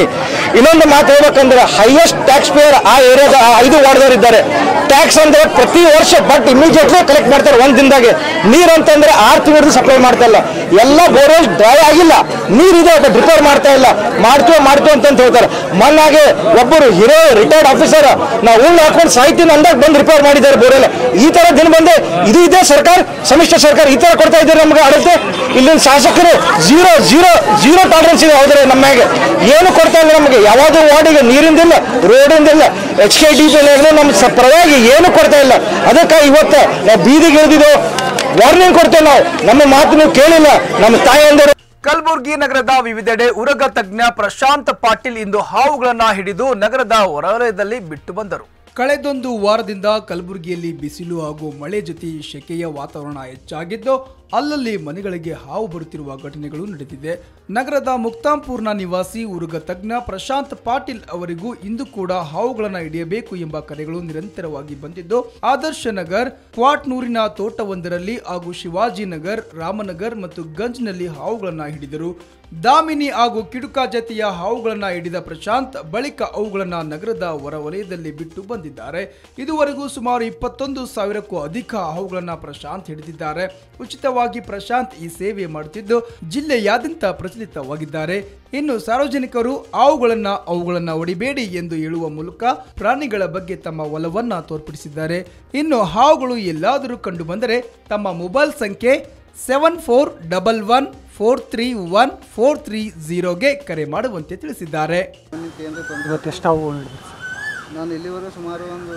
ಇನ್ನೊಂದು ಮಾತು ಹೇಳ್ಬೇಕಂದ್ರೆ ಹೈಯೆಸ್ಟ್ ಟ್ಯಾಕ್ಸ್ ಪೇಯರ್ ಆ ಏರಿಯಾದ ಆ ಐದು ವಾರ್ಡ್ದವ್ರು ಇದ್ದಾರೆ ಟ್ಯಾಕ್ಸ್ ಅಂದ್ರೆ ಪ್ರತಿ ವರ್ಷ ಬಟ್ ಇಮಿಡಿಯೇಟ್ಲಿ ಕಲೆಕ್ಟ್ ಮಾಡ್ತಾರೆ ಒಂದ್ ದಿನದಾಗೆ ನೀರ್ ಅಂತಂದ್ರೆ ಆರು ತಿಂಗಳು ಸಪ್ಲೈ ಮಾಡ್ತಾ ಇಲ್ಲ ಎಲ್ಲ ಬೋರ್ವೆಲ್ ಡ್ರೈ ಆಗಿಲ್ಲ ನೀರಿದೆ ಬಟ್ ರಿಪೇರ್ ಮಾಡ್ತಾ ಇಲ್ಲ ಮಾಡ್ತೀವೋ ಮಾಡ್ತೀವೋ ಅಂತ ಹೇಳ್ತಾರೆ ಮೊನ್ನಾಗೆ ಒಬ್ಬರು ಹಿರೋ ರಿಟೈರ್ಡ್ ಆಫೀಸರ್ ನಾವು ಉಳ್ಳು ಹಾಕೊಂಡು ಸಾಹಿತ್ಯ ಅಂದಾಗ ಬಂದು ರಿಪೇರ್ ಮಾಡಿದ್ದಾರೆ ಬೋರ್ವೆಲ್ ಈ ತರ ದಿನ ಬಂದೆ ಇದು ಇದೆ ಸರ್ಕಾರ ಸಮ್ಮಿಶ್ರ ಸರ್ಕಾರ ಈ ತರ ಕೊಡ್ತಾ ಇದ್ದಾರೆ ನಮ್ಗೆ ಆಡಳಿತ ಇಲ್ಲಿನ ಶಾಸಕರು ಜೀರೋ ಜೀರೋ ಜೀರೋ ಟಾಲರೆನ್ಸ್ ಇದೆ ಹೋದ್ರೆ ನಮ್ಮ ಮ್ಯಾಗೆ ಏನು ಕೊಡ್ತಾ ಇಲ್ಲ ನಮಗೆ ಯಾವ್ದು ವಾರ್ಡಿಗೆ ನೀರಿಂದಿಲ್ಲ ರೋಡಿಂದಿಲ್ಲ ಎಚ್ ಕೆ ಡಿ ನಮ್ಮ ಸ- ಪರವಾಗಿ ಏನು ಕೊಡ್ತಾ ಇಲ್ಲ ಅದಕ್ಕೆ ಇವತ್ತು ನಾವು ಬೀದಿಗೆ ಇಳಿದಿದ್ದು ವಾರ್ನಿಂಗ್ ಕೊಡ್ತೇವೆ ನಾವು ನಮ್ಮ ಮಾತು ನೀವು ಕೇಳಿಲ್ಲ ನಮ್ಮ ತಾಯಿಯಂದರು ಕಲಬುರಗಿ ನಗರದ ವಿವಿಧೆಡೆ ಉರಗ ತಜ್ಞ ಪ್ರಶಾಂತ್ ಪಾಟೀಲ್ ಇಂದು ಹಾವುಗಳನ್ನ ಹಿಡಿದು ನಗರದ ಹೊರವಲಯದಲ್ಲಿ ಬಿಟ್ಟು ಬಂದರು ಕಳೆದೊಂದು ವಾರದಿಂದ ಕಲಬುರಗಿಯಲ್ಲಿ ಬಿಸಿಲು ಹಾಗೂ ಮಳೆ ಜೊತೆ ಶೆಕೆಯ ವಾತಾವರಣ ಹೆಚ್ಚಾಗಿದ್ದು ಅಲ್ಲಲ್ಲಿ ಮನೆಗಳಿಗೆ ಹಾವು ಬರುತ್ತಿರುವ ಘಟನೆಗಳು ನಡೆದಿದೆ ನಗರದ ಮುಕ್ತಾಂಪುರ್ನ ನಿವಾಸಿ ಉರುಗ ತಜ್ಞ ಪ್ರಶಾಂತ್ ಪಾಟೀಲ್ ಅವರಿಗೂ ಇಂದು ಕೂಡ ಹಾವುಗಳನ್ನು ಹಿಡಿಯಬೇಕು ಎಂಬ ಕರೆಗಳು ನಿರಂತರವಾಗಿ ಬಂದಿದ್ದು ಆದರ್ಶ ನಗರ್ ಕ್ವಾಟ್ನೂರಿನ ತೋಟವೊಂದರಲ್ಲಿ ಹಾಗೂ ಶಿವಾಜಿನಗರ್ ರಾಮನಗರ್ ಮತ್ತು ಗಂಜ್ನಲ್ಲಿ ಹಾವುಗಳನ್ನು ಹಿಡಿದರು ದಾಮಿನಿ ಹಾಗೂ ಕಿಡುಕ ಜಾತಿಯ ಹಾವುಗಳನ್ನ ಹಿಡಿದ ಪ್ರಶಾಂತ್ ಬಳಿಕ ಅವುಗಳನ್ನ ನಗರದ ಹೊರವಲಯದಲ್ಲಿ ಬಿಟ್ಟು ಬಂದಿದ್ದಾರೆ ಇದುವರೆಗೂ ಸುಮಾರು ಇಪ್ಪತ್ತೊಂದು ಸಾವಿರಕ್ಕೂ ಅಧಿಕ ಹಾವುಗಳನ್ನ ಪ್ರಶಾಂತ್ ಹಿಡಿದಿದ್ದಾರೆ ಉಚಿತವಾಗಿ ಪ್ರಶಾಂತ್ ಈ ಸೇವೆ ಮಾಡುತ್ತಿದ್ದು ಜಿಲ್ಲೆಯಾದ್ಯಂತ ಪ್ರಚಲಿತವಾಗಿದ್ದಾರೆ ಇನ್ನು ಸಾರ್ವಜನಿಕರು ಹಾವುಗಳನ್ನ ಅವುಗಳನ್ನ ಹೊಡಿಬೇಡಿ ಎಂದು ಹೇಳುವ ಮೂಲಕ ಪ್ರಾಣಿಗಳ ಬಗ್ಗೆ ತಮ್ಮ ಒಲವನ್ನ ತೋರ್ಪಡಿಸಿದ್ದಾರೆ ಇನ್ನು ಹಾವುಗಳು ಎಲ್ಲಾದರೂ ಕಂಡು ಬಂದರೆ ತಮ್ಮ ಮೊಬೈಲ್ ಸಂಖ್ಯೆ seven four double one four three one four three ಝೀರೋಗೆ ಕರೆ ಮಾಡುವಂತೆ ತಿಳಿಸಿದ್ದಾರೆ ಇವತ್ತೆಷ್ಟು ಹಾವು ನಾನು ಇಲ್ಲಿವರೆಗೂ ಸುಮಾರು ಒಂದು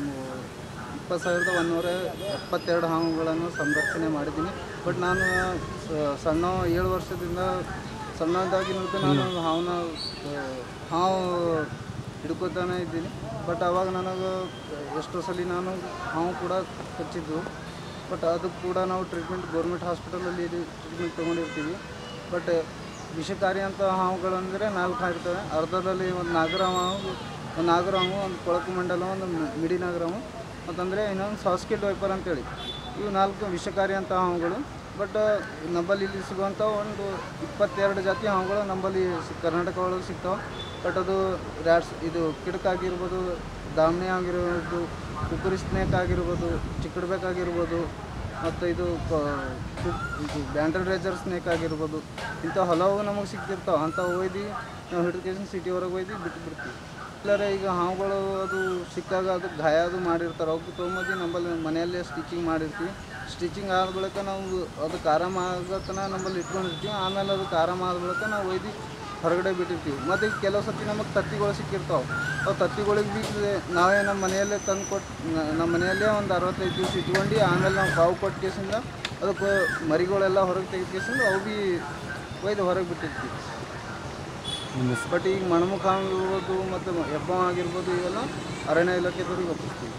ಇಪ್ಪತ್ತು ಸಾವಿರದ ಒಂದೂರ ಎಪ್ಪತ್ತೆರಡು ಹಾವುಗಳನ್ನು ಸಂರಕ್ಷಣೆ ಮಾಡಿದ್ದೀನಿ ಬಟ್ ನಾನು ಸ- ಸಣ್ಣ ಏಳು ವರ್ಷದಿಂದ ಸಣ್ಣದಾಗಿನಂತೂ ನಾನು ಹಾವನ್ನ ಆ, ಹಾವು ಹಿಡ್ಕೋತಾನೆ ಇದ್ದೀನಿ ಬಟ್ ಆವಾಗ ನನಗೆ ಎಷ್ಟೋ ಸಲ ನಾನು ಹಾವು ಕೂಡ ಕಚ್ಚಿದ್ದು ಬಟ್ ಅದಕ್ಕೆ ಕೂಡ ನಾವು ಟ್ರೀಟ್ಮೆಂಟ್ ಗೌರ್ಮೆಂಟ್ ಹಾಸ್ಪಿಟಲಲ್ಲಿ ಟ್ರೀಟ್ಮೆಂಟ್ ತೊಗೊಂಡಿರ್ತೀವಿ ಬಟ್ ವಿಷಕಾರಿ ಅಂತ ಹಾವುಗಳಂದರೆ ನಾಲ್ಕು ಇರ್ತವೆ ಅರ್ಧದಲ್ಲಿ ಒಂದು ನಾಗರಾಮ ಒಂದು ನಾಗರಾಮು ಒಂದು ಕೊಳಕು ಮಂಡಲ ಒಂದು ಮಿ- ಮಿಡಿ ನಾಗರಾಮು ಮತ್ತಂದರೆ ಇನ್ನೊಂದು ಸಾಸ್ಕಿಡ್ ವೈಪರ್ ಅಂತೇಳಿ ಇವು ನಾಲ್ಕು ವಿಷಕಾರಿ ಅಂತ ಹಾವುಗಳು ಬಟ್ ನಮ್ಮಲ್ಲಿ ಇಲ್ಲಿ ಸಿಗುವಂಥ ಒಂದು ಇಪ್ಪತ್ತೆರಡು ಜಾತಿ ಹಾವುಗಳು ನಮ್ಮಲ್ಲಿ ಸಿ- ಕರ್ನಾಟಕ ಒಳಗೆ ಸಿಗ್ತಾವೆ ಬಟ್ ಅದು ರ್ಯಾಟ್ಸ್ ಇದು ಕಿಡಕಾಗಿರ್ಬೋದು ದಾಮಣಿ ಆಗಿರ್ಬೋದು ಕುಕ್ಕುರಿ ಸ್ನೇಕ್ ಆಗಿರ್ಬೋದು ಚಿಕ್ಕಡ್ಬೇಕಾಗಿರ್ಬೋದು ಮತ್ತು ಇದು ಕ- ಕು- ಇದು ಬ್ಯಾಂಡಲ್ ರೇಜರ್ ಸ್ನೇಕ್ ಆಗಿರ್ಬೋದು ಇಂಥ ಹಲವು ನಮಗೆ ಸಿಗ್ತಿರ್ತಾವೆ ಅಂಥ ಒಯ್ದು ನಾವು ಹಿಡಿದು ಸಿಟಿ ಹೊರಗೆ ಒಯ್ದು ಬಿಟ್ಟು ಬಿಡ್ತೀವಿ ಇಲ್ಲರೆ ಈಗ ಹಾವುಗಳು ಅದು ಸಿಕ್ಕಾಗ ಅದು ಗಾಯ ಅದು ಮಾಡಿರ್ತಾರೆ ಅವಕ್ಕೆ ತೊಗೊಂಬಂದು ನಮ್ಮಲ್ಲಿ ಮನೆಯಲ್ಲೇ ಸ್ಟಿಚಿಂಗ್ ಮಾಡಿರ್ತೀವಿ ಸ್ಟಿಚಿಂಗ್ ಆದ ಬಳಿಕ ನಾವು ಅದಕ್ಕೆ ಆರಾಮ ಆಗತ್ತನ ನಮ್ಮಲ್ಲಿ ಇಟ್ಕೊಂಡಿರ್ತೀವಿ ಆಮೇಲೆ ಅದಕ್ಕೆ ಆರಾಮ ಆದ ಬಳಿಕ ನಾವು ಒಯ್ದು ಹೊರಗಡೆ ಬಿಟ್ಟಿರ್ತೀವಿ ಮತ್ತು ಈಗ ಕೆಲವು ಸತಿ ನಮಗೆ ತತ್ತಿಗಳು ಸಿಕ್ಕಿರ್ತಾವೆ ಅವು ತತ್ತಿಗಳಿಗೆ ಬಿ ನಾವೇ ನಮ್ಮ ಮನೆಯಲ್ಲೇ ತಂದು ಕೊಟ್ಟು ನಮ್ಮ ಮನೆಯಲ್ಲೇ ಒಂದು ಅರವತ್ತೈದು ದಿವಸ ಇಟ್ಕೊಂಡು ಆಮೇಲೆ ನಾವು ಕಾವು ಕೊಟ್ಟು ಕೇಸಿಂದ ಅದಕ್ಕೆ ಮರಿಗಳೆಲ್ಲ ಹೊರಗೆ ತೆಗೆದು ಕೇಸಿಂದ ಅವು ಭೀ ಒಯ್ದು ಹೊರಗೆ ಬಿಟ್ಟಿರ್ತೀವಿ ಬಟ್ ಈಗ ಮಣಮುಖ ಆಗಿರ್ಬೋದು ಮತ್ತು ಹೆಬ್ಬ ಆಗಿರ್ಬೋದು ಇವೆಲ್ಲ ಅರಣ್ಯ ಇಲಾಖೆದವ್ರಿಗೆ ಒಪ್ಪಿಸ್ತೀವಿ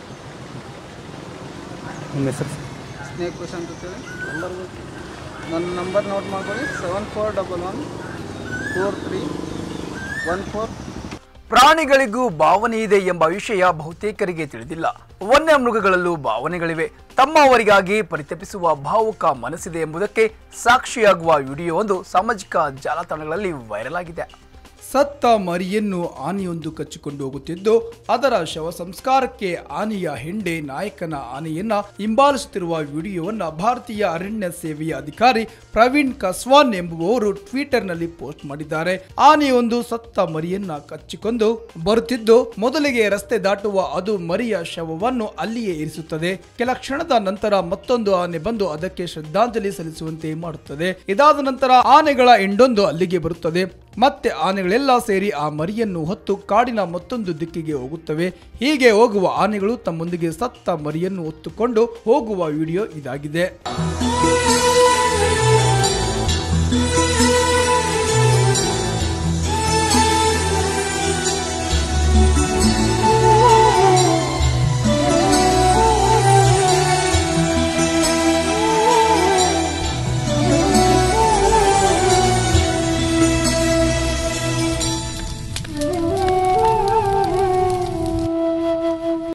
ನಿಮ್ಮ ಹೆಸರು ಸ್ನೇಕ್ ಪ್ರಶಾಂತ್ ಅಂತೇಳಿ ನಂಬರ್ ನನ್ನ ನಂಬರ್ ನೋಟ್ ಮಾಡ್ಕೊಳ್ಳಿ seven four double one four three one four ಪ್ರಾಣಿಗಳಿಗೂ ಭಾವನೆ ಇದೆ ಎಂಬ ವಿಷಯ ಬಹುತೇಕರಿಗೆ ತಿಳಿದಿಲ್ಲ ವನ್ಯ ಮೃಗಗಳಲ್ಲೂ ಭಾವನೆಗಳಿವೆ ತಮ್ಮವರಿಗಾಗಿ ಪರಿತಪಿಸುವ ಭಾವುಕ ಮನಸ್ಸಿದೆ ಎಂಬುದಕ್ಕೆ ಸಾಕ್ಷಿಯಾಗುವ ವಿಡಿಯೋವೊಂದು ಸಾಮಾಜಿಕ ಜಾಲತಾಣಗಳಲ್ಲಿ ವೈರಲ್ ಆಗಿದೆ ಸತ್ತ ಮರಿಯನ್ನು ಆನೆಯೊಂದು ಕಚ್ಚಿಕೊಂಡು ಹೋಗುತ್ತಿದ್ದು ಅದರ ಶವ ಸಂಸ್ಕಾರಕ್ಕೆ ಆನೆಯ ಹೆಂಡೆ ನಾಯಕನ ಆನೆಯನ್ನ ಹಿಂಬಾಲಿಸುತ್ತಿರುವ ವಿಡಿಯೋವನ್ನ ಭಾರತೀಯ ಅರಣ್ಯ ಸೇವೆಯ ಅಧಿಕಾರಿ ಪ್ರವೀಣ್ ಕಸ್ವಾನ್ ಎಂಬುವವರು ಟ್ವಿಟರ್ನಲ್ಲಿ ಪೋಸ್ಟ್ ಮಾಡಿದ್ದಾರೆ ಆನೆಯೊಂದು ಸತ್ತ ಮರಿಯನ್ನ ಕಚ್ಚಿಕೊಂಡು ಬರುತ್ತಿದ್ದು ಮೊದಲಿಗೆ ರಸ್ತೆ ದಾಟುವ ಅದು ಮರಿಯ ಶವವನ್ನು ಅಲ್ಲಿಯೇ ಇರಿಸುತ್ತದೆ ಕೆಲ ಕ್ಷಣದ ನಂತರ ಮತ್ತೊಂದು ಆನೆ ಬಂದು ಅದಕ್ಕೆ ಶ್ರದ್ಧಾಂಜಲಿ ಸಲ್ಲಿಸುವಂತೆ ಮಾಡುತ್ತದೆ ಇದಾದ ನಂತರ ಆನೆಗಳ ಎಂಡೊಂದು ಅಲ್ಲಿಗೆ ಬರುತ್ತದೆ ಮತ್ತೆ ಆನೆಗಳೆಲ್ಲ ಸೇರಿ ಆ ಮರಿಯನ್ನು ಹೊತ್ತು ಕಾಡಿನ ಮತ್ತೊಂದು ದಿಕ್ಕಿಗೆ ಹೋಗುತ್ತವೆ ಹೀಗೆ ಹೋಗುವ ಆನೆಗಳು ತಮ್ಮೊಂದಿಗೆ ಸತ್ತ ಮರಿಯನ್ನು ಹೊತ್ತುಕೊಂಡು ಹೋಗುವ ವಿಡಿಯೋ ಇದಾಗಿದೆ